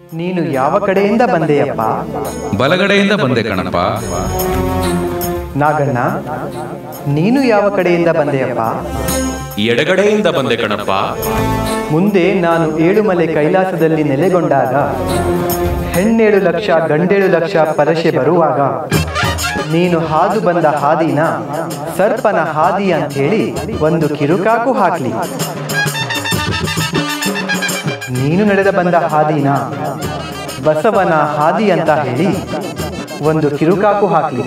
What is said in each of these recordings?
ನೀನು ಯಾವ ಕಡೆಯಿಂದ ಬಂದೆಯಪ್ಪ ಬಲಗಡೆಯಿಂದ ಬಂದೆ ಕಣಪ್ಪ ನಾಗಣ್ಣ ನೀನು ಯಾವ ಕಡೆಯಿಂದ ಬಂದೆಯಪ್ಪ ಎಡಗಡೆಯಿಂದ ಬಂದೆ ಕಣಪ್ಪ ಮುಂದೆ ನಾನು ಏಳುಮಲೆ ಕೈಲಾಸದಲ್ಲಿ ನೆಲೆಗೊಂಡಾಗ ಹೆಣ್ಣೇಳು ಲಕ್ಷ ಗಂಡೇಳು ಲಕ್ಷ ಪರಶೆ ಬರುವಾಗ ನೀನು ಹಾದು ಬಂದ ಹಾದಿನ ಸರ್ಪನ ಹಾದಿ ಅಂತ ಹೇಳಿ ಒಂದು ಕಿರುಕಾಕು ಹಾಕ್ಲಿ ನೀನು ನಡೆದ ಬಂದ ಹಾದಿನ ಬಸವನ ಹಾದಿ ಅಂತ ಹೇಳಿ ಒಂದು ಕಿರುಕಾಕು ಹಾಕ್ಲಿ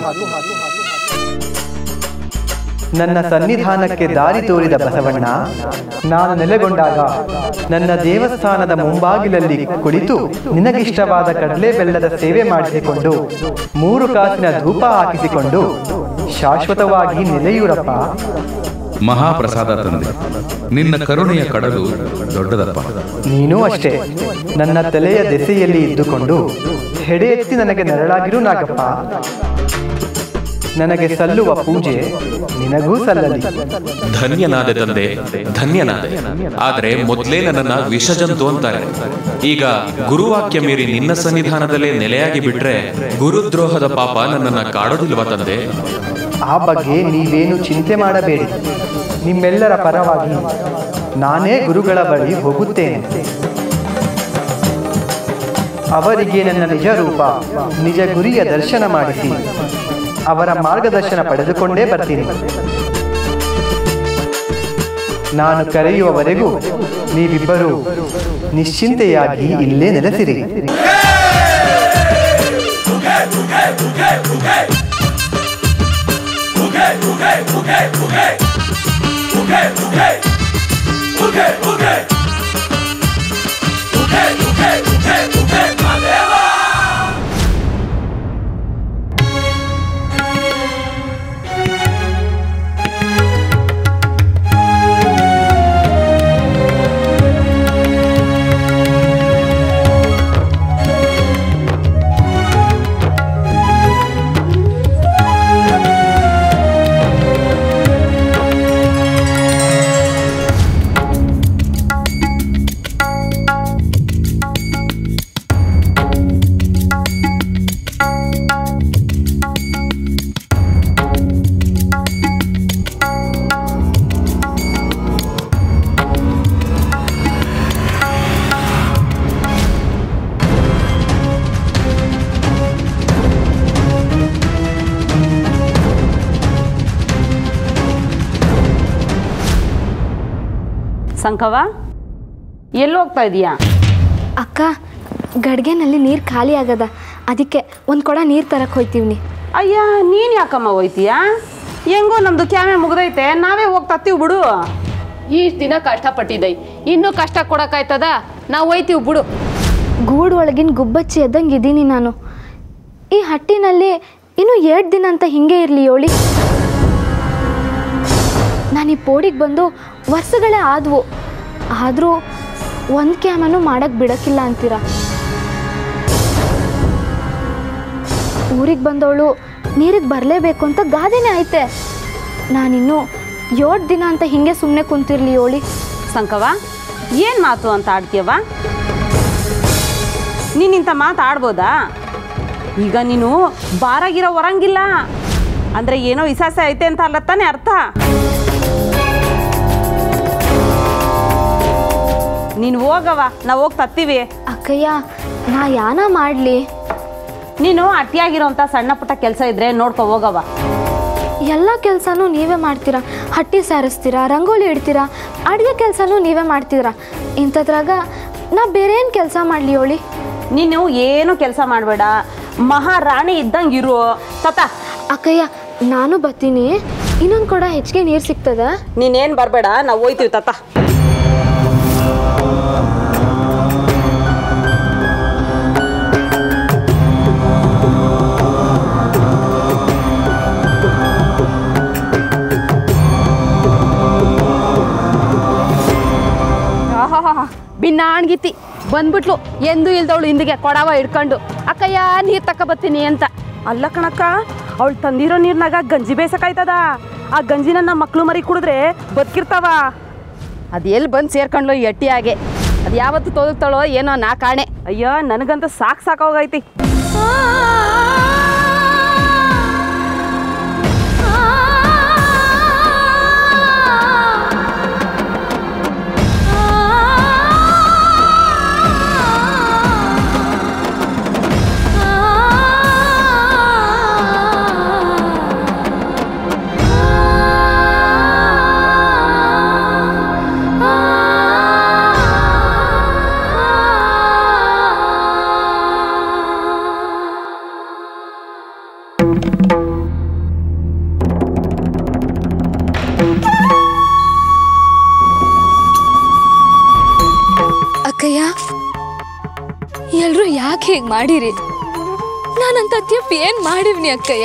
ನನ್ನ ಸನ್ನಿಧಾನಕ್ಕೆ ದಾರಿ ತೋರಿದ ಬಸವಣ್ಣ ನಾನು ನೆಲೆಗೊಂಡಾಗ ನನ್ನ ದೇವಸ್ಥಾನದ ಮುಂಬಾಗಿಲಲ್ಲಿ ಕುಳಿತು ನಿನಗಿಷ್ಟವಾದ ಕಡಲೆ ಬೆಲ್ಲದ ಸೇವೆ ಮಾಡಿಸಿಕೊಂಡು ಮೂರು ಕಾಸಿನ ಧೂಪ ಹಾಕಿಸಿಕೊಂಡು ಶಾಶ್ವತವಾಗಿ ನೆಲೆಯೂರಪ್ಪ ಮಹಾಪ್ರಸಾದ ತಂದೆ ನಿನ್ನ ಕರುಣೆಯ ಕಡಲು ದೊಡ್ಡದಪ್ಪ ನೀನೂ ಅಷ್ಟೇ ನನ್ನ ತಲೆಯ ದೆಸೆಯಲ್ಲಿ ಇದ್ದುಕೊಂಡು ಹೆಡೆ ಎತ್ತಿ ನನಗೆ ನೆರಳಾಗಿರು ನಾಗಪ್ಪ ನನಗೆ ಸಲ್ಲುವ ಪೂಜೆ ನಿನಗೂ ಸಲ್ಲಲಿ ಧನ್ಯನಾದೆ ತಂದೆ ಧನ್ಯನಾದೆ ಆದ್ರೆ ಮೊದ್ಲೇ ನನ್ನನ್ನ ವಿಷಜಂತು ಅಂತಾರೆ ಈಗ ಗುರುವಾಕ್ಯ ಮೀರಿ ನಿನ್ನ ಸನ್ನಿಧಾನದಲ್ಲೇ ನೆಲೆಯಾಗಿ ಬಿಟ್ರೆ ಗುರುದ್ರೋಹದ ಪಾಪ ನನ್ನನ್ನ ಕಾಡೋದಿಲ್ವಾ ತಂದೆ ಆ ಬಗ್ಗೆ ನೀವೇನು ಚಿಂತೆ ಮಾಡಬೇಡಿ ನಿಮ್ಮೆಲ್ಲರ ಪರವಾಗಿ ನಾನೇ ಗುರುಗಳ ಬಳಿ ಹೋಗುತ್ತೇನೆ ಅವರಿಗೆ ನನ್ನ ನಿಜ ರೂಪ ನಿಜ ಗುರಿಯ ದರ್ಶನ ಮಾಡಿಸಿ ಅವರ ಮಾರ್ಗದರ್ಶನ ಪಡೆದುಕೊಂಡೇ ಬರ್ತೀನಿ ನಾನು ಕರೆಯುವವರೆಗೂ ನೀವಿಬ್ಬರು ನಿಶ್ಚಿಂತೆಯಾಗಿ ಇಲ್ಲೇ ನೆಲೆಸಿರಿ ಸಂಕವ ಎಲ್ಲಿ ಹೋಗ್ತಾ ಇದೀಯಾ ಅಕ್ಕ ಗಡ್ಗೆನಲ್ಲಿ ನೀರು ಖಾಲಿ ಆಗದ ಅದಕ್ಕೆ ಒಂದು ಕೊಡ ನೀರು ತರಕ್ಕೆ ಹೋಯ್ತೀವಿ ಅಯ್ಯ ನೀನು ಯಾಕಮ್ಮ ಹೋಯ್ತೀಯಾ ಹೆಂಗೋ ನಮ್ದು ಕ್ಯಾಮೆ ಮುಗ್ದೈತೆ ನಾವೇ ಹೋಗ್ತಾತ್ತೀವಿ ಬಿಡು ಇಷ್ಟು ದಿನ ಕಷ್ಟಪಟ್ಟಿದ್ದೈ ಇನ್ನೂ ಕಷ್ಟ ಕೊಡಕ್ಕಾಯ್ತದ ನಾವು ಹೋಯ್ತೀವಿ ಬಿಡು ಗೂಡು ಒಳಗಿನ ಗುಬ್ಬಚ್ಚಿ ಎದ್ದಂಗೆ ಇದ್ದೀನಿ ನಾನು ಈ ಹಟ್ಟಿನಲ್ಲಿ ಇನ್ನು ಎರಡು ದಿನ ಅಂತ ಹಿಂಗೆ ಇರಲಿ ಯೋಳಿ ನಾನು ಈ ಪೋಡಿಗೆ ಬಂದು ವರ್ಷಗಳೇ ಆದವು ಆದರೂ ಒಂದು ಕ್ಯಾಮನು ಮಾಡಕ್ಕೆ ಬಿಡಕ್ಕಿಲ್ಲ ಅಂತೀರ ಊರಿಗೆ ಬಂದವಳು ನೀರಿಗೆ ಬರಲೇಬೇಕು ಅಂತ ಗಾದೆನೇ ಐತೆ ನಾನಿನ್ನು ಏಳು ದಿನ ಅಂತ ಹಿಂಗೆ ಸುಮ್ಮನೆ ಕುಂತಿರ್ಲಿ ಯೋಳಿ ಸಂಕವ ಏನು ಮಾತು ಅಂತ ಆಡ್ತೀಯವ ನೀನು ಇಂಥ ಮಾತು ಆಡ್ಬೋದಾ ಈಗ ನೀನು ಬಾರಾಗಿರೋ ಹೊರಂಗಿಲ್ಲ ಅಂದರೆ ಏನೋ ವಿಸಾಸೆ ಐತೆ ಅಂತ ಅಲ್ಲ ತಾನೇ ಅರ್ಥ ನೀನು ಹೋಗವ ನಾವು ಹೋಗಿ ತತ್ತೀವಿ ಅಕ್ಕಯ್ಯ ನಾ ಯಾನ ಮಾಡಲಿ ನೀನು ಅಟ್ಟಿಯಾಗಿರೋಂಥ ಸಣ್ಣ ಪುಟ್ಟ ಕೆಲಸ ಇದ್ರೆ ನೋಡ್ಕೊ ಹೋಗವ ಎಲ್ಲ ಕೆಲಸನೂ ನೀವೇ ಮಾಡ್ತೀರಾ ಹಟ್ಟಿ ಸಾರಿಸ್ತೀರಾ ರಂಗೋಲಿ ಇಡ್ತೀರಾ ಅಡುಗೆ ಕೆಲಸನೂ ನೀವೇ ಮಾಡ್ತೀರಾ ಇಂಥದ್ರಾಗ ನಾ ಬೇರೆ ಏನು ಕೆಲಸ ಮಾಡಲಿ ಹೇಳಿ ನೀನು ಏನು ಕೆಲಸ ಮಾಡಬೇಡ ಮಹಾರಾಣಿ ಇದ್ದಂಗೆ ಇರು ತತ ಅಕ್ಕಯ್ಯ ನಾನು ಬರ್ತೀನಿ ಇನ್ನೊಂದು ಕೊಡ ಹೆಚ್ಚಿಗೆ ನೀರು ಸಿಗ್ತದ ನೀನೇನು ಬರಬೇಡ ನಾವು ಹೋಯ್ತೀವಿ ತತ ಆಹಾಹಾ ಬಿನ್ನಾಣ್ಗಿತಿ ಬಂದ್ಬಿಟ್ಲು ಎಂದು ಇಲ್ದವಳು ಹಿಂದಿಗೆ ಕೊಡವ ಹಿಡ್ಕೊಂಡು ಅಕ್ಕಯ್ಯ ನೀರು ತಕ ಬರ್ತೀನಿ ಅಂತ ಅಲ್ಲ ಕಣಕ್ಕ ಅವಳು ತಂದಿರೋ ನೀರ್ನಾಗ ಗಂಜಿ ಬೇಸಕಾಯ್ತದ ಆ ಗಂಜಿನ ನಮ್ಮ ಮಕ್ಳು ಮರಿ ಕುಡಿದ್ರೆ ಬದುಕಿರ್ತಾವ ಅದು ಎಲ್ಲಿ ಬಂದು ಸೇರ್ಕೊಂಡ್ಲು ಈ ಅಟ್ಟಿಯಾಗೆ ಅದು ಯಾವತ್ತು ತೊದಗ್ತಾಳೋ ಏನೋ ನಾ ಕಾಣೆ ಅಯ್ಯೋ ನನಗಂತೂ ಸಾಕು ಸಾಕಾಗೈತಿ ಅಕ್ಕಯ್ಯ ಎಲ್ರು ಯಾಕೆ ಹೀಗೆ ಮಾಡಿರಿ ನಾನಂತ ತಪ್ಪು ಏನು ಮಾಡಿವ್ನಿ ಅಕ್ಕಯ್ಯ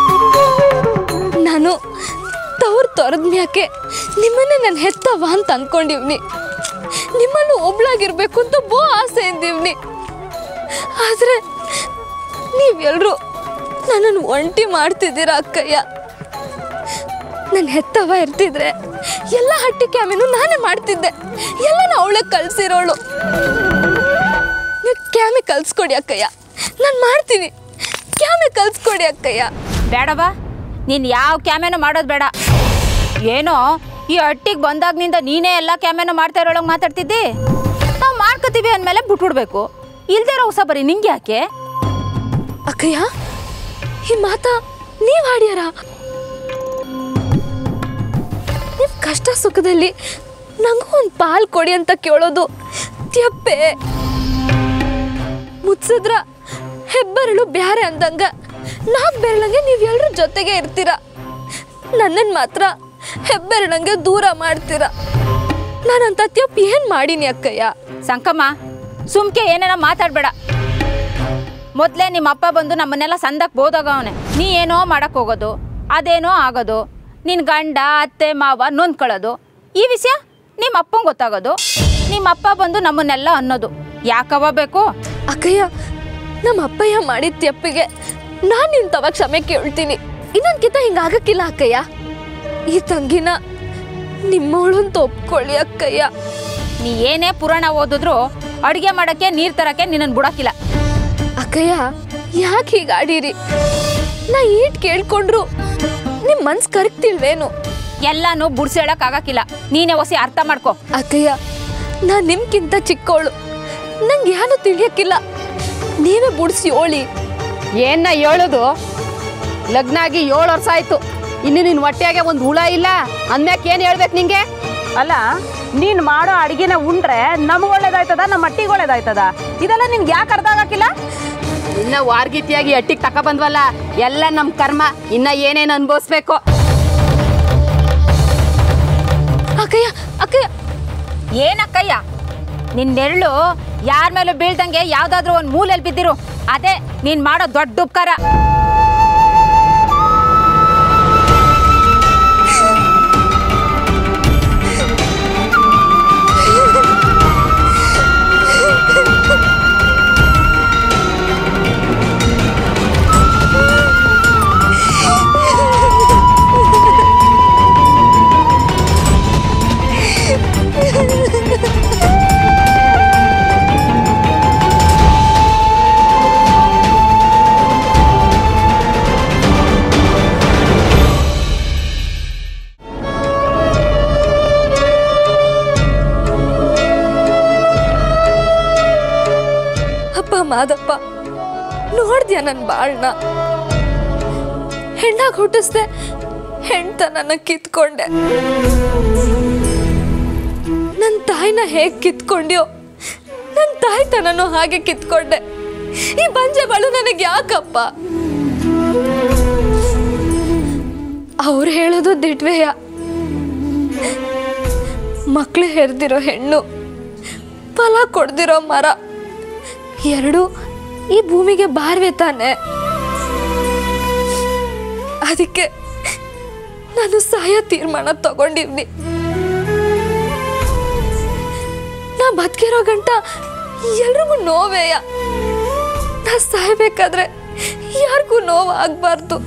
ನಾನು ತವ್ರು ತೊರೆದ ಮ್ಯಾಕೆ ನಿಮ್ಮನ್ನೇ ನಾನು ಹೆತ್ತವ ಅಂತ ಅನ್ಕೊಂಡಿವ್ನಿ ನಿಮ್ಮಲ್ಲೂ ಒಬ್ಳಾಗಿರ್ಬೇಕು ಅಂತ ಬೋ ಆಸೆ ಇದ್ದೀವ್ನಿ ಆದರೆ ನೀವೆಲ್ಲರೂ ನನ್ನನ್ನು ಒಂಟಿ ಮಾಡ್ತಿದ್ದೀರ ಅಕ್ಕಯ್ಯ ನನ್ನ ಹೆತ್ತವ ಇರ್ತಿದ್ರೆ ಎಲ್ಲ ಹಟ್ಟಿ ಕ್ಯಾಮೆನು ನಾನೇ ಮಾಡ್ತಿದ್ದೆ ಎಲ್ಲನ ಅವಳೆ ಕಳ್ಸಿರೋಳು ನೀವು ಕ್ಯಾಮೆ ಕಲ್ಸ್ಕೊಡಿ ಅಕ್ಕಯ್ಯ ನಾನು ಮಾಡ್ತೀನಿ ಕ್ಯಾಮೆ ಕಲ್ಸ್ಕೊಡಿ ಅಕ್ಕಯ್ಯ ಬೇಡವಾ ನೀನು ಯಾವ ಕ್ಯಾಮೆನೂ ಮಾಡೋದು ಬೇಡ ಏನೋ ಈ ಹಟ್ಟಿಗೆ ಬಂದಾಗ್ನಿಂದ ನೀನೇ ಎಲ್ಲ ಕ್ಯಾಮೆನೂ ಮಾಡ್ತಾ ಇರೋಳಂಗೆ ಮಾತಾಡ್ತಿದ್ದಿ ನಾವು ಮಾಡ್ಕೋತೀವಿ ಅಂದಮೇಲೆ ಬಿಟ್ಬಿಡ್ಬೇಕು ಇಲ್ದೇ ಇರೋ ಹೊಸ ಬರೀ ನಿಂಗೆ ಯಾಕೆ ಅಕ್ಕಯ್ಯ ಈ ಮಾತ ನೀವು ಹಾಡ್ಯಾರ ನೀವು ಕಷ್ಟ ಸುಖದಲ್ಲಿ ನಂಗೂ ಒಂದು ಪಾಲ್ ಕೊಡಿ ಅಂತ ಕೇಳೋದು ತ್ಯಪ್ಪೆ ಮುತ್ಸಿದ್ರ ಹೆಬ್ಬೆರಳು ಬ್ಯಾರೆ ಅಂದಂಗ ನಾಲ್ಕು ಬೆರಳಂಗೆ ನೀವು ಎಲ್ಲರ ಜೊತೆಗೆ ಇರ್ತೀರ ನನ್ನನ್ನು ಮಾತ್ರ ಹೆಬ್ಬೆರಳಂಗೆ ದೂರ ಮಾಡ್ತೀರ ನಾನಂತ ತ್ಯಪ್ ಏನು ಮಾಡೀನಿ ಅಕ್ಕಯ್ಯ ಸಂಕಮ್ಮ ಸುಮ್ಕೆ ಏನೇನೋ ಮಾತಾಡಬೇಡ ಮೊದಲೇ ನಿಮ್ಮ ಅಪ್ಪ ಬಂದು ನಮ್ಮನ್ನೆಲ್ಲ ಸಂದಕ್ಕೆ ಬೋದಾಗವನೆ ನೀ ಏನೋ ಮಾಡಕ್ಕೆ ಹೋಗೋದು ಅದೇನೋ ಆಗೋದು ನಿನ್ನ ಗಂಡ ಅತ್ತೆ ಮಾವ ನೊಂದ್ಕೊಳ್ಳೋದು ಈ ವಿಷಯ ನಿಮ್ಮ ಅಪ್ಪಂಗೆ ಗೊತ್ತಾಗೋದು ನಿಮ್ಮ ಅಪ್ಪ ಬಂದು ನಮ್ಮನ್ನೆಲ್ಲ ಅನ್ನೋದು ಯಾಕವ ಬೇಕು ಅಕ್ಕಯ್ಯ ನಮ್ಮ ಅಪ್ಪಯ್ಯ ಮಾಡಿದ ತಪ್ಪಿಗೆ ನಾನು ನಿನ್ ತವ ಕ್ಷಮೆ ಕೇಳ್ತೀನಿ ಇನ್ನೊಂದ್ಕಿತ ಹಿಂಗಾಗಕ್ಕಿಲ್ಲ ಅಕ್ಕಯ್ಯ ಈ ತಂಗಿನ ನಿಮ್ಮವಳು ಅಂತ ಒಪ್ಕೊಳ್ಳಿ ಅಕ್ಕಯ್ಯ ನೀ ಏನೇ ಪುರಾಣ ಓದಿದ್ರು ಅಡುಗೆ ಮಾಡೋಕ್ಕೆ ನೀರು ತರಕ್ಕೆ ನಿನ್ನನ್ನು ಬಿಡೋಕ್ಕಿಲ್ಲ ಅಕ್ಕಯ್ಯ ಯಾಕೆ ಹೀಗೆ ಆಡೀರಿ ನಾ ಈಟ್ ಕೇಳ್ಕೊಂಡ್ರು ನಿಮ್ ಮನ್ಸ್ ಕರಗ್ತಿಲ್ವೇನು ಎಲ್ಲಾನು ಬುಡ್ಸಿ ಹೇಳಕ್ಕಾಗಕ್ಕಿಲ್ಲ ನೀನೇ ಹೊಸಿ ಅರ್ಥ ಮಾಡ್ಕೊ ಅಕ್ಕಯ್ಯ ನಾ ನಿಮ್ಗಿಂತ ಚಿಕ್ಕವಳು ನಂಗೆ ಏನು ತಿಳಿಯಕ್ಕಿಲ್ಲ ನೀವೇ ಬುಡ್ಸಿ ಓಳಿ ಏನ ಹೇಳೋದು ಲಗ್ನ ಆಗಿ ಏಳು ವರ್ಷ ಆಯ್ತು ಇನ್ನು ನಿನ್ನ ಹೊಟ್ಟೆಗೆ ಒಂದು ಹುಳ ಇಲ್ಲ ಅಂದ್ಮ್ಯಾಕೆ ಏನು ಹೇಳ್ಬೇಕು ನಿಂಗೆ ಅಲ್ಲ ನೀನು ಮಾಡೋ ಅಡಿಗೆನ ಉಂಡ್ರೆ ನಮ್ಗೆ ಒಳ್ಳೇದಾಯ್ತದ ನಮ್ಮ ಮಟ್ಟಿಗೆ ಒಳ್ಳೇದಾಯ್ತದ ಇದೆಲ್ಲ ನಿನ್ಗೆ ಯಾಕೆ ಅರ್ಥ ಆಗಕ್ಕಿಲ್ಲ ಇನ್ನ ವಾರ್ಗೀತಿಯಾಗಿ ಹಟ್ಟಿಗೆ ತಕ ಬಂದ್ವಲ್ಲ ಎಲ್ಲ ನಮ್ಮ ಕರ್ಮ ಇನ್ನ ಏನೇನು ಅನ್ಭವಿಸ್ಬೇಕು ಅಕ್ಕಯ್ಯ ಅಕ್ಕಯ್ಯ ಏನಕ್ಕಯ್ಯ ನಿನ್ನೆರಳು ಯಾರ ಮೇಲೂ ಬೀಳ್ದಂಗೆ ಯಾವ್ದಾದ್ರೂ ಒಂದು ಮೂಲೆಯಲ್ಲಿ ಬಿದ್ದಿರು ಅದೇ ನೀನ್ ಮಾಡೋ ದೊಡ್ಡ ಉಪಕಾರ ಅಪ್ಪ ಮಾದಪ್ಪ ನೋಡ್ದ್ಯಾ ನನ್ನ ಬಾಳ್ನ ಹೆಣ್ಣಾಗಿ ಹುಟ್ಟಿಸ್ದೆ ಹೆಣ್ತನನ್ನ ಕಿತ್ಕೊಂಡೆ ನನ್ನ ತಾಯಿನ ಹೇಗೆ ಕಿತ್ಕೊಂಡ್ಯೋ ನನ್ನ ತಾಯ್ತನನು ಹಾಗೆ ಕಿತ್ಕೊಂಡೆ ಈ ಬಂಜೆ ಬಾಳು ನನಗೆ ಯಾಕಪ್ಪ ಅವ್ರು ಹೇಳೋದು ದಿಟ್ವೆಯ ಮಕ್ಳು ಹೆರ್ದಿರೋ ಹೆಣ್ಣು ಫಲ ಕೊಡ್ದಿರೋ ಮರ ಎರಡು ಈ ಭೂಮಿಗೆ ಬಾರ್ವೆ ತಾನೆ ಅದಕ್ಕೆ ನಾನು ಸಾಯೋ ತೀರ್ಮಾನ ತಗೊಂಡಿವ್ನಿ ನಾ ಬದುಕಿರೋ ಗಂಟ ಎಲ್ರಿಗೂ ನೋವೇಯ ನಾ ಸಾಯ್ಬೇಕಾದ್ರೆ ಯಾರಿಗೂ ನೋವು ಆಗ್ಬಾರ್ದು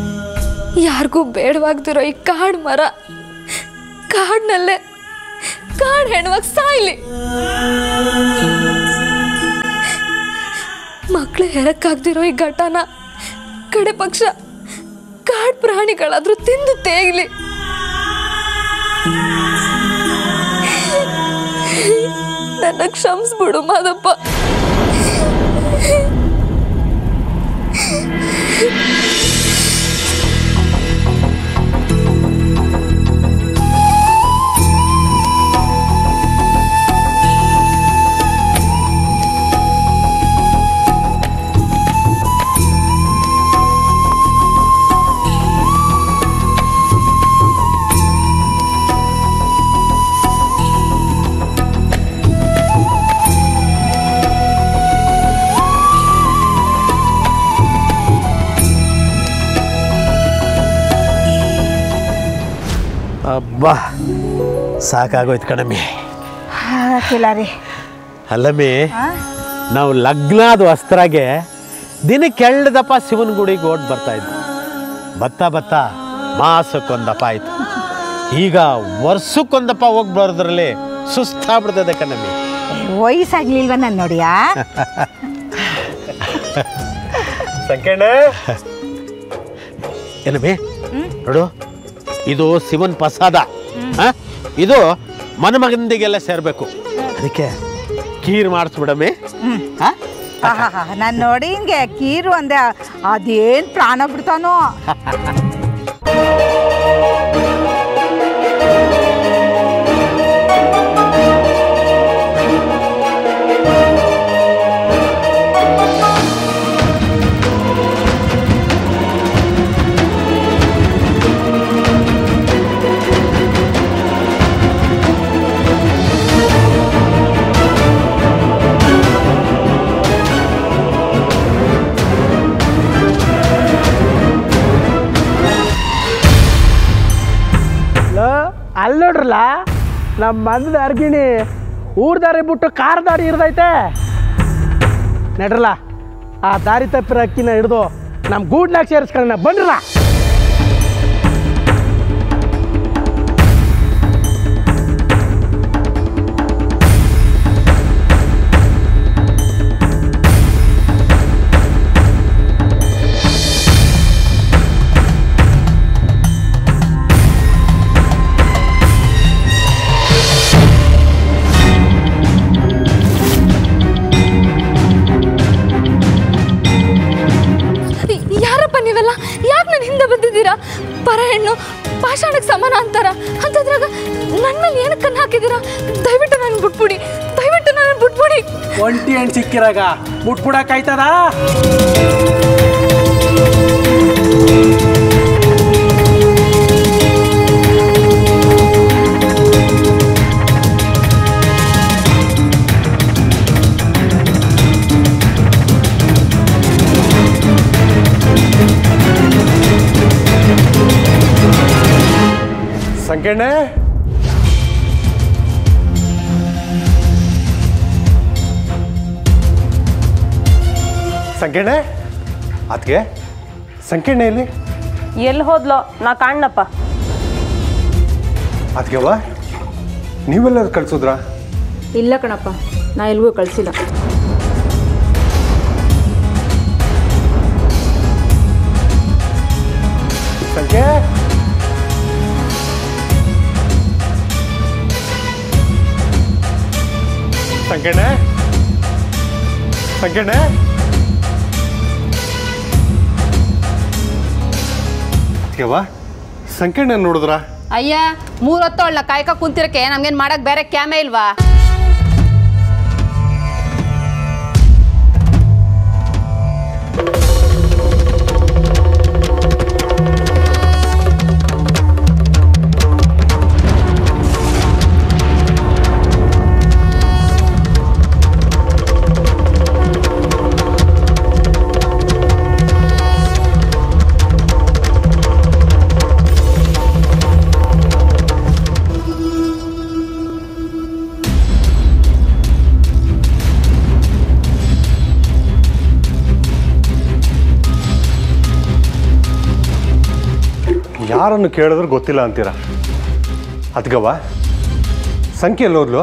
ಯಾರಿಗೂ ಬೇಡವಾಗ್ದಿರೋ ಈ ಕಾಡು ಮರ ಕಾಡಿನಲ್ಲೇ ಕಾಡ್ ಹೆಣ್ವಾಗ ಸಾಯ್ಲಿ ಮಕ್ಳು ಹೆರಕ್ಕಾಗ್ದಿರೋ ಈ ಘಟನ ಕಡೆ ಪಕ್ಷ ಕಾಡ್ ಪ್ರಾಣಿಗಳಾದ್ರೂ ತಿಂದು ತೇಗ್ಲಿ ನನ್ನ ಕ್ಷಮಿಸ್ಬಿಡು ಮಾದಪ್ಪ ಅಬ್ಬಾ ಸಾಕಾಗೋಯ್ತು ಕಣಮ್ಮಿ ಕಿಲಾರಿ ಅಲ್ಲಮ್ಮಿ ನಾವು ಲಗ್ನಾದ ವಸ್ತ್ರಾಗೆ ದಿನಕ್ಕೆ ಎಳ್ದಪ್ಪ ಶಿವನ ಗುಡಿಗೆ ಓಡ್ ಬರ್ತಾ ಇದ್ವಿ ಬತ್ತ ಬತ್ತ ಮಾಸಕ್ಕೊಂದಪ್ಪ ಆಯ್ತು ಈಗ ವರ್ಷಕ್ಕೊಂದಪ್ಪ ಹೋಗಿ ಬರೋದ್ರಲ್ಲಿ ಸುಸ್ತಾಗ್ಬಿಡ್ತದೆ ಕಣಮ್ಮಿ ವಯಸ್ಸಾಗ್ಲಿಲ್ವ ನಾನು ನೋಡಿಯಾ ಸಂಕೇಣ ಏನಮ್ಮಿ ನೋಡು ಇದು ಶಿವನ್ ಪ್ರಸಾದ ಆ? ಇದು ಮನಮಗಂದಿಗೆಲ್ಲ ಸೇರ್ಬೇಕು ಅದಕ್ಕೆ ಕೀರ್ ಮಾಡಿಸ್ಬಿಡಮ್ಮಿ ಆ? ನಾನು ನೋಡಿ ಹಿಂಗೆ ಕೀರು ಅಂದೆ ಅದೇನ್ ಪ್ರಾಣ ಬಿಡ್ತಾನೋ ಅಲ್ಲಿ ನೋಡ್ರಲ್ಲ ನಮ್ಮ ಮಂದದ ಅರ್ಗಿಣಿ ಊರ್ ದಾರಿ ಬಿಟ್ಟು ಕಾರ್ ದಾರಿ ಇರ್ದೈತೆ ನಡ್ರಲ್ಲ ಆ ದಾರಿ ತಪ್ಪಿರೋ ಅಕ್ಕಿನ ಹಿಡ್ದು ನಮ್ಮ ಗೂಡ್ನಾಗ ಸೇರಿಸ್ಕೊಳ್ಳೋಣ ಬನ್ರಲ್ಲ ಯಾರಪ್ಪ ನೀವೆಲ್ಲ ಯಾಕೆ ನನ್ನ ಹಿಂದೆ ಬಂದಿದ್ದೀರಾ ಪರ ಹೆಣ್ಣು ಪಾಷಾಣಕ್ಕೆ ಸಮಾನ ಅಂತಾರ ಅಂತದ್ರಾಗ ನನ್ನ ಮೇಲೆ ಏನಕ್ಕೆ ಕಣ್ಣು ಹಾಕಿದ್ದೀರಾ ದಯವಿಟ್ಟು ನನ್ನ ಬಿಟ್ಬಿಡಿ ದಯವಿಟ್ಟು ನನ್ನ ಬಿಟ್ಬಿಡಿ ಒಂಟಿ ಹಣ್ಣು ಸಿಕ್ಕಿರಾಗ ಮುಟ್ಬಿಡಕ್ಕಾಯ್ತದ ಸಂಕೇಣೆ ಸಂಕೇಣೆ ಅದಕ್ಕೆ ಸಂಕೇಣೆ ಇಲ್ಲಿ ಎಲ್ಲಿ ಹೋದ್ಲೋ ನಾ ಕಾಣ್ಣಪ್ಪ ಅದಕ್ಕೆವ ನೀವೆಲ್ಲರೂ ಕಳ್ಸಿದ್ರಾ ಇಲ್ಲ ಕಣಪ್ಪ ನಾ ಎಲ್ಗೂ ಕಳಿಸಿಲ್ಲ ಸಂಖ್ಯೆ ಸಂಖ್ಯೆಣೆ ಸಂಖ್ಯೆಣೆ ಅದಕ್ಕೆವ ಸಂಖ್ಯೆಣೆ ನೋಡಿದ್ರಾ ಅಯ್ಯ ಮೂರೊತ್ತು ಅವಳನ್ನ ಕಾಯ್ಕ ಕುಂತಿರಕ್ಕೆ ನಮ್ಗೇನು ಮಾಡಕ್ ಬೇರೆ ಕ್ಯಾಮೆ ಇಲ್ವಾ ಯಾರನ್ನು ಕೇಳಿದ್ರು ಗೊತ್ತಿಲ್ಲ ಅಂತೀರ ಅದ್ಗವ ಸಂಖ್ಯೆ ಎಲ್ಲೋದ್ಲು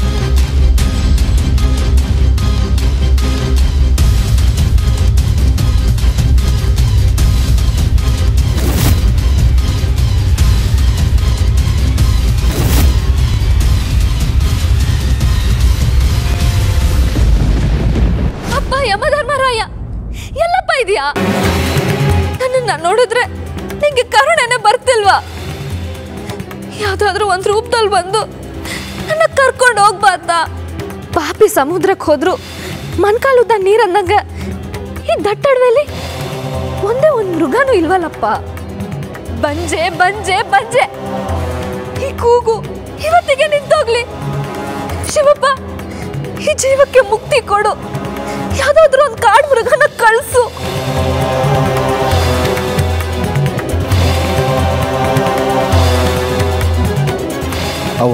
ಅಪ್ಪ ಯಮಧರ್ಮರಾಯ ಎಲ್ಲಪ್ಪ ಇದೆಯಾ ನನ್ನನ್ನ ನೋಡಿದ್ರೆ ನಿಂಗೆ ಕರುಣೆನೆ ಬರ್ತಿಲ್ವಾ ಯಾವ್ದಾದ್ರೂ ಒಂದ್ ರೂಪದಲ್ಲಿ ಬಂದು ನನ್ನ ಕರ್ಕೊಂಡು ಹೋಗ್ಬಾರ್ದ ಪಾಪಿ ಸಮುದ್ರಕ್ಕೆ ಹೋದ್ರು ಮನ್ಕಾಲುದ್ದ ನೀರಂದಂಗ ಈ ದಟ್ಟಡವೆಲಿ ಒಂದೇ ಒಂದ್ ಮೃಗನೂ ಇಲ್ವಲ್ಲಪ್ಪ ಬಂಜೆ ಬಂಜೆ ಬಂಜೆ ಈ ಕೂಗು ಇವತ್ತಿಗೆ ನಿಂತೋಗ್ಲಿ ಶಿವಪ್ಪ ಈ ಜೀವಕ್ಕೆ ಮುಕ್ತಿ ಕೊಡು ಯಾವ್ದಾದ್ರೂ ಒಂದು ಕಾಡು ಮೃಗನ ಕಳ್ಸು ಅವ್ವ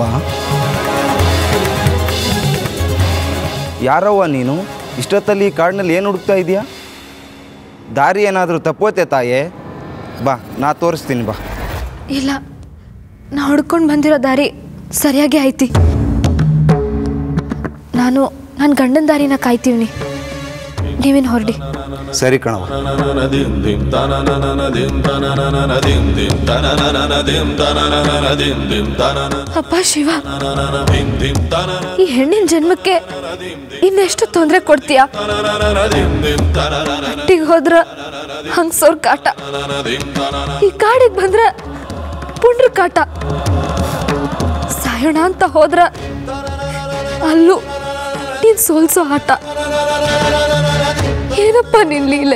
ಯಾರವ್ವ ನೀನು ಇಷ್ಟೊತ್ತಲ್ಲಿ ಈ ಕಾಡಿನಲ್ಲಿ ಏನು ಹುಡುಕ್ತಾ ಇದೀಯಾ ದಾರಿ ಏನಾದರೂ ತಪ್ಪೋತೆ ತಾಯೇ ಬಾ ನಾ ತೋರಿಸ್ತೀನಿ ಬಾ ಇಲ್ಲ ನಾ ಹುಡ್ಕೊಂಡು ಬಂದಿರೋ ದಾರಿ ಸರಿಯಾಗಿ ಐತಿ ನಾನು ನನ್ನ ಗಂಡನ ದಾರಿನ ಕಾಯ್ತೀವ್ನಿ ನೀವೇನು ಹೊರಡಿ ಸರಿ ಕಣವ ಅಪ್ಪ ಶಿವ ಈ ಹೆಣ್ಣಿನ ಜನ್ಮಕ್ಕೆ ಇನ್ನೆಷ್ಟು ತೊಂದರೆ ಕೊಡ್ತೀಯ ಹಟ್ಟಿಗೆ ಹೋದ್ರ ಹಂಗ್ಸೋರ್ ಕಾಟ ಈ ಕಾಡಿಗೆ ಬಂದ್ರ ಪುಂಡ್ರ ಕಾಟ ಸಾಯೋಣ ಅಂತ ಹೋದ್ರ ಅಲ್ಲೂ ನೀನ್ ಸೋಲ್ಸೋ ಆಟ ಏನಪ್ಪ ನಿನ್ ಲೀಲೆ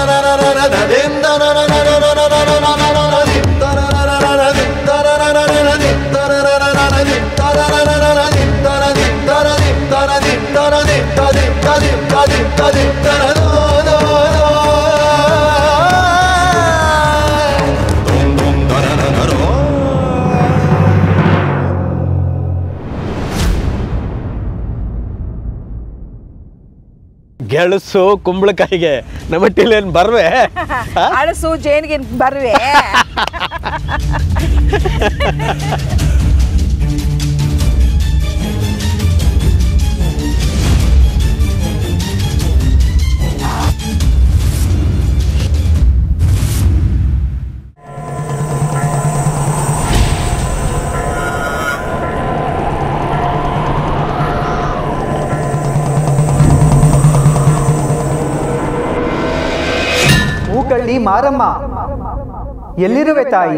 ಗೆಳಸು ಕುಂಬಳಕಾಯಿಗೆ ನಮ್ಮ ಏನು ಬರ್ವೆ ಅಳಸು ಜೇನಿಗೆ ಬರ್ವೆ ಹೂಕಳ್ಳಿ ಮಾರಮ್ಮ ಎಲ್ಲಿರುವೆ ತಾಯಿ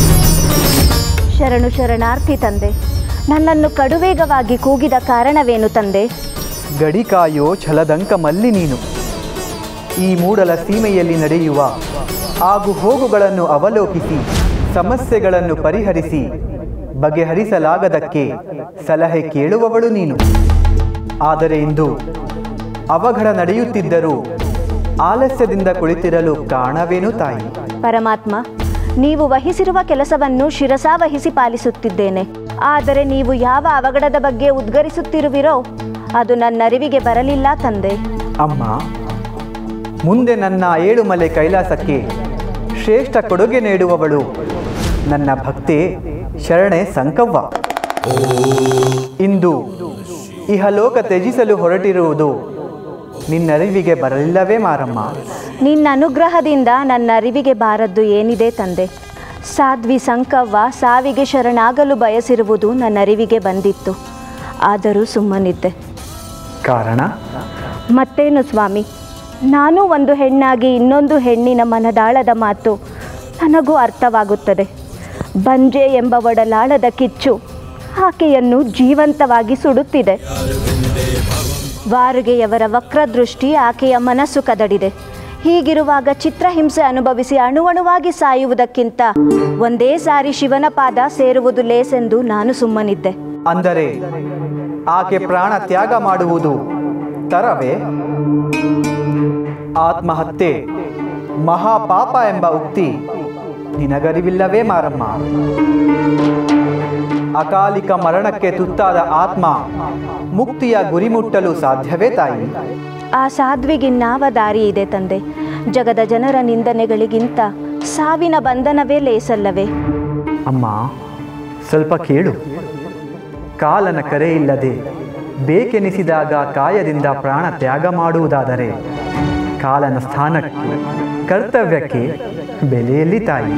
ಶರಣು ಶರಣಾರ್ಥಿ ತಂದೆ ನನ್ನನ್ನು ಕಡುವೇಗವಾಗಿ ಕೂಗಿದ ಕಾರಣವೇನು ತಂದೆ ಗಡಿ ಕಾಯೋ ಛಲದಂಕ ಮಲ್ಲಿ ನೀನು ಈ ಮೂಡಲ ಸೀಮೆಯಲ್ಲಿ ನಡೆಯುವ ಆಗು ಹೋಗುಗಳನ್ನು ಅವಲೋಕಿಸಿ ಸಮಸ್ಯೆಗಳನ್ನು ಪರಿಹರಿಸಿ ಬಗೆಹರಿಸಲಾಗದಕ್ಕೆ ಸಲಹೆ ಕೇಳುವವಳು ನೀನು ಆದರೆ ಇಂದು ಅವಘಡ ನಡೆಯುತ್ತಿದ್ದರೂ ಆಲಸ್ಯದಿಂದ ಕುಳಿತಿರಲು ಕಾರಣವೇನು ತಾಯಿ ಪರಮಾತ್ಮ ನೀವು ವಹಿಸಿರುವ ಕೆಲಸವನ್ನು ಶಿರಸಾವಹಿಸಿ ಪಾಲಿಸುತ್ತಿದ್ದೇನೆ ಆದರೆ ನೀವು ಯಾವ ಅವಘಡದ ಬಗ್ಗೆ ಉದ್ಗರಿಸುತ್ತಿರುವಿರೋ ಅದು ನನ್ನರಿವಿಗೆ ಬರಲಿಲ್ಲ ತಂದೆ ಅಮ್ಮ ಮುಂದೆ ನನ್ನ ಏಳುಮಲೆ ಕೈಲಾಸಕ್ಕೆ ಶ್ರೇಷ್ಠ ಕೊಡುಗೆ ನೀಡುವವಳು ನನ್ನ ಭಕ್ತೆ ಶರಣೆ ಸಂಕವ್ವ ಇಂದು ಇಹಲೋಕ ತ್ಯಜಿಸಲು ಹೊರಟಿರುವುದು ನಿನ್ನರಿವಿಗೆ ಬರಲಿಲ್ಲವೇ ಮಾರಮ್ಮ ನಿನ್ನ ಅನುಗ್ರಹದಿಂದ ನನ್ನ ಅರಿವಿಗೆ ಬಾರದ್ದು ಏನಿದೆ ತಂದೆ ಸಾಧ್ವಿ ಸಂಕವ್ವ ಸಾವಿಗೆ ಶರಣಾಗಲು ಬಯಸಿರುವುದು ನನ್ನ ಅರಿವಿಗೆ ಬಂದಿತ್ತು ಆದರೂ ಸುಮ್ಮನಿದ್ದೆ ಕಾರಣ ಮತ್ತೇನು ಸ್ವಾಮಿ ನಾನು ಒಂದು ಹೆಣ್ಣಾಗಿ ಇನ್ನೊಂದು ಹೆಣ್ಣಿನ ಮನದಾಳದ ಮಾತು ನನಗೂ ಅರ್ಥವಾಗುತ್ತದೆ ಬಂಜೆ ಎಂಬ ಒಡಲಾಳದ ಕಿಚ್ಚು ಆಕೆಯನ್ನು ಜೀವಂತವಾಗಿ ಸುಡುತ್ತಿದೆ ವಾರುಗೆಯವರ ವಕ್ರದೃಷ್ಟಿ ಆಕೆಯ ಮನಸ್ಸು ಕದಡಿದೆ ಹೀಗಿರುವಾಗ ಚಿತ್ರಹಿಂಸೆ ಅನುಭವಿಸಿ ಅಣುವಣುವಾಗಿ ಸಾಯುವುದಕ್ಕಿಂತ ಒಂದೇ ಸಾರಿ ಶಿವನ ಪಾದ ಸೇರುವುದು ಲೇಸೆಂದು ನಾನು ಸುಮ್ಮನಿದ್ದೆ ಅಂದರೆ ಆಕೆ ಪ್ರಾಣ ತ್ಯಾಗ ಮಾಡುವುದು ತರವೇ ಆತ್ಮಹತ್ಯೆ ಮಹಾಪಾಪ ಎಂಬ ಉಕ್ತಿ ನಿನಗರಿವಿಲ್ಲವೇ ಮಾರಮ್ಮ ಅಕಾಲಿಕ ಮರಣಕ್ಕೆ ತುತ್ತಾದ ಆತ್ಮ ಮುಕ್ತಿಯ ಗುರಿ ಮುಟ್ಟಲು ಸಾಧ್ಯವೇ ತಾಯಿ ಆ ಸಾಧ್ವಿಗಿನ್ನಾವ ದಾರಿ ಇದೆ ತಂದೆ ಜಗದ ಜನರ ನಿಂದನೆಗಳಿಗಿಂತ ಸಾವಿನ ಬಂಧನವೇ ಲೇಸಲ್ಲವೇ ಅಮ್ಮ ಸ್ವಲ್ಪ ಕೇಳು ಕಾಲನ ಕರೆಯಿಲ್ಲದೆ ಬೇಕೆನಿಸಿದಾಗ ಕಾಯದಿಂದ ಪ್ರಾಣ ತ್ಯಾಗ ಮಾಡುವುದಾದರೆ ಕಾಲನ ಸ್ಥಾನಕ್ಕೆ ಕರ್ತವ್ಯಕ್ಕೆ ಬೆಲೆಯಲ್ಲಿ ತಾಯಿ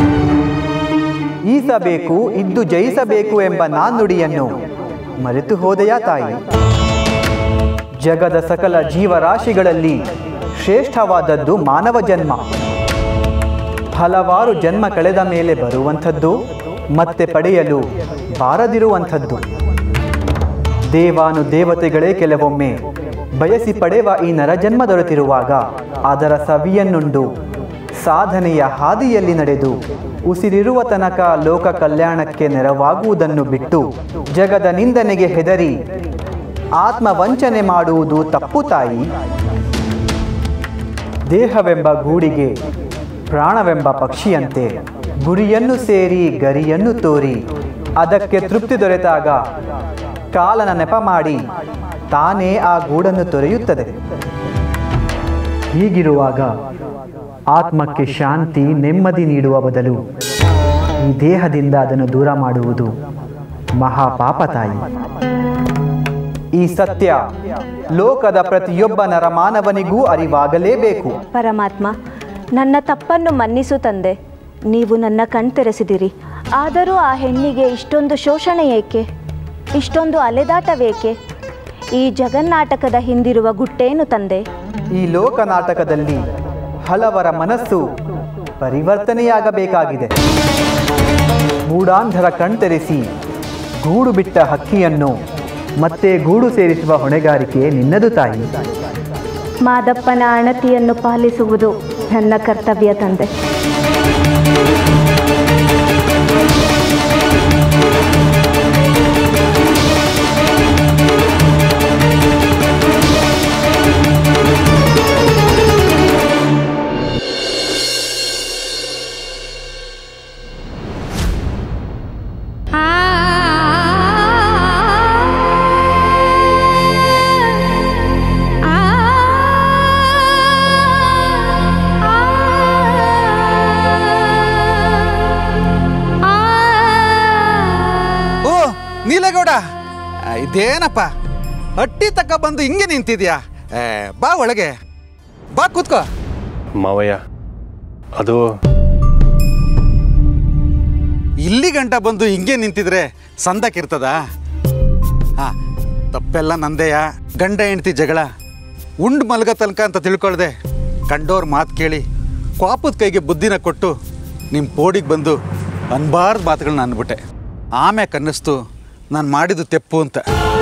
ಈಸಬೇಕು ಇದ್ದು ಜಯಿಸಬೇಕು ಎಂಬ ನಾಣ್ಣುಡಿಯನ್ನು ಮರೆತು ಹೋದೆಯಾ ತಾಯಿ ಜಗದ ಸಕಲ ಜೀವರಾಶಿಗಳಲ್ಲಿ ಶ್ರೇಷ್ಠವಾದದ್ದು ಮಾನವ ಜನ್ಮ ಹಲವಾರು ಜನ್ಮ ಕಳೆದ ಮೇಲೆ ಬರುವಂಥದ್ದು ಮತ್ತೆ ಪಡೆಯಲು ಬಾರದಿರುವಂಥದ್ದು ದೇವಾನು ದೇವತೆಗಳೇ ಕೆಲವೊಮ್ಮೆ ಬಯಸಿ ಪಡೆವ ಈ ನರಜನ್ಮ ದೊರೆತಿರುವಾಗ ಅದರ ಸವಿಯನ್ನುಂಡು ಸಾಧನೆಯ ಹಾದಿಯಲ್ಲಿ ನಡೆದು ಉಸಿರಿರುವ ತನಕ ಲೋಕ ಕಲ್ಯಾಣಕ್ಕೆ ನೆರವಾಗುವುದನ್ನು ಬಿಟ್ಟು ಜಗದ ನಿಂದನೆಗೆ ಹೆದರಿ ಆತ್ಮವಂಚನೆ ಮಾಡುವುದು ತಪ್ಪು ತಾಯಿ ದೇಹವೆಂಬ ಗೂಡಿಗೆ ಪ್ರಾಣವೆಂಬ ಪಕ್ಷಿಯಂತೆ ಗುರಿಯನ್ನು ಸೇರಿ ಗರಿಯನ್ನು ತೋರಿ ಅದಕ್ಕೆ ತೃಪ್ತಿ ದೊರೆತಾಗ ಕಾಲನ ನೆಪ ಮಾಡಿ ತಾನೇ ಆ ಗೂಡನ್ನು ತೊರೆಯುತ್ತದೆ ಹೀಗಿರುವಾಗ ಆತ್ಮಕ್ಕೆ ಶಾಂತಿ ನೆಮ್ಮದಿ ನೀಡುವ ಬದಲು ಈ ದೇಹದಿಂದ ಅದನ್ನು ದೂರ ಮಾಡುವುದು ಮಹಾಪಾಪ ತಾಯಿ ಈ ಸತ್ಯ ಲೋಕದ ಪ್ರತಿಯೊಬ್ಬ ನರಮಾನವನಿಗೂ ಅರಿವಾಗಲೇಬೇಕು ಪರಮಾತ್ಮ ನನ್ನ ತಪ್ಪನ್ನು ಮನ್ನಿಸು ತಂದೆ ನೀವು ನನ್ನ ಕಣ್ತೆರೆಸಿದಿರಿ ಆದರೂ ಆ ಹೆಣ್ಣಿಗೆ ಇಷ್ಟೊಂದು ಶೋಷಣೆ ಏಕೆ ಇಷ್ಟೊಂದು ಅಲೆದಾಟವೇಕೆ ಈ ಜಗನ್ನಾಟಕದ ಹಿಂದಿರುವ ಗುಟ್ಟೇನು ತಂದೆ ಈ ಲೋಕ ನಾಟಕದಲ್ಲಿ ಹಲವರ ಮನಸ್ಸು ಪರಿವರ್ತನೆಯಾಗಬೇಕಾಗಿದೆ ಮೂಡಾಂಧರ ಕಣ್ತೆರೆಸಿ ಗೂಡು ಬಿಟ್ಟ ಹಕ್ಕಿಯನ್ನು ಮತ್ತೆ ಗೂಡು ಸೇರಿಸುವ ಹೊಣೆಗಾರಿಕೆ ನಿನ್ನದು ತಾಯಿ ಮಾದಪ್ಪನ ಅಣತಿಯನ್ನು ಪಾಲಿಸುವುದು ನನ್ನ ಕರ್ತವ್ಯ ತಂದೆ ಓ ನೀಲಗೌಡ ಆ, ಇದೇನಪ್ಪ ಹಟ್ಟಿ ತಕ್ಕ ಬಂದು ಹಿಂಗೆ ನಿಂತಿದ್ಯಾ ಏ, ಬಾ ಒಳಗೆ ಬಾ ಕೂತ್ಕೋ ಮಾವಯ್ಯ ಅದು ಇಲ್ಲಿ ಗಂಟ ಬಂದು ಹಿಂಗೆ ನಿಂತಿದ್ರೆ ಸಂದಕ್ಕಿರ್ತದ ಹಾ ತಪ್ಪೆಲ್ಲ ನಂದೆಯ ಗಂಡ ಹೆಂಡ್ತಿ ಜಗಳ ಉಂಡು ಮಲಗ ತನಕ ಅಂತ ತಿಳ್ಕೊಳ್ದೆ ಕಂಡೋರ್ ಮಾತು ಕೇಳಿ ಕ್ವಾಪದ ಕೈಗೆ ಬುದ್ಧಿನ ಕೊಟ್ಟು ನಿಮ್ಮ ಪೋಡಿಗೆ ಬಂದು ಅನ್ಬಾರ್ದು ಮಾತುಗಳನ್ನ ಅಂದ್ಬಿಟ್ಟೆ ಆಮ್ಯಾಕೆ ಅನ್ನಿಸ್ತು ನಾನು ಮಾಡಿದ್ದು ತೆಪ್ಪು ಅಂತ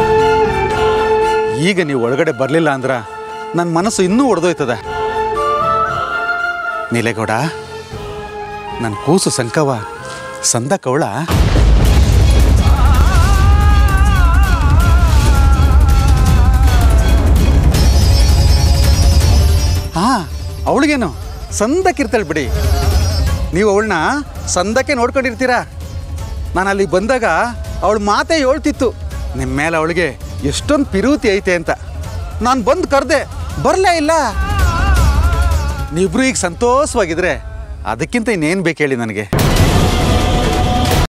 ಈಗ ನೀವು ಒಳಗಡೆ ಬರಲಿಲ್ಲ ಅಂದ್ರೆ ನನ್ನ ಮನಸ್ಸು ಇನ್ನೂ ಒಡೆದೋಯ್ತದ ನೀಲೇಗೌಡ ನನ್ನ ಕೂಸು ಸಂಕವ ಸಂದ ಕವಳ ಹಾ ಅವಳಿಗೇನು ಸಂದಕ್ಕಿರ್ತಾಳೆ ಬಿಡಿ ನೀವು ಅವಳನ್ನ ಸಂದಕ್ಕೆ ನೋಡ್ಕೊಂಡಿರ್ತೀರಾ ನಾನು ಅಲ್ಲಿಗೆ ಬಂದಾಗ ಅವಳು ಮಾತೇ ಹೇಳ್ತಿತ್ತು ನಿಮ್ಮ ಮೇಲೆ ಅವಳಿಗೆ ಎಷ್ಟೊಂದು ಪಿರೂತಿ ಐತೆ ಅಂತ ನಾನು ಬಂದು ಕರೆದೆ ಬರಲೇ ಇಲ್ಲ ನೀವಿಬ್ರು ಈಗ ಸಂತೋಷವಾಗಿದ್ರೆ ಅದಕ್ಕಿಂತ ಇನ್ನೇನು ಬೇಕು ಹೇಳಿ ನನಗೆ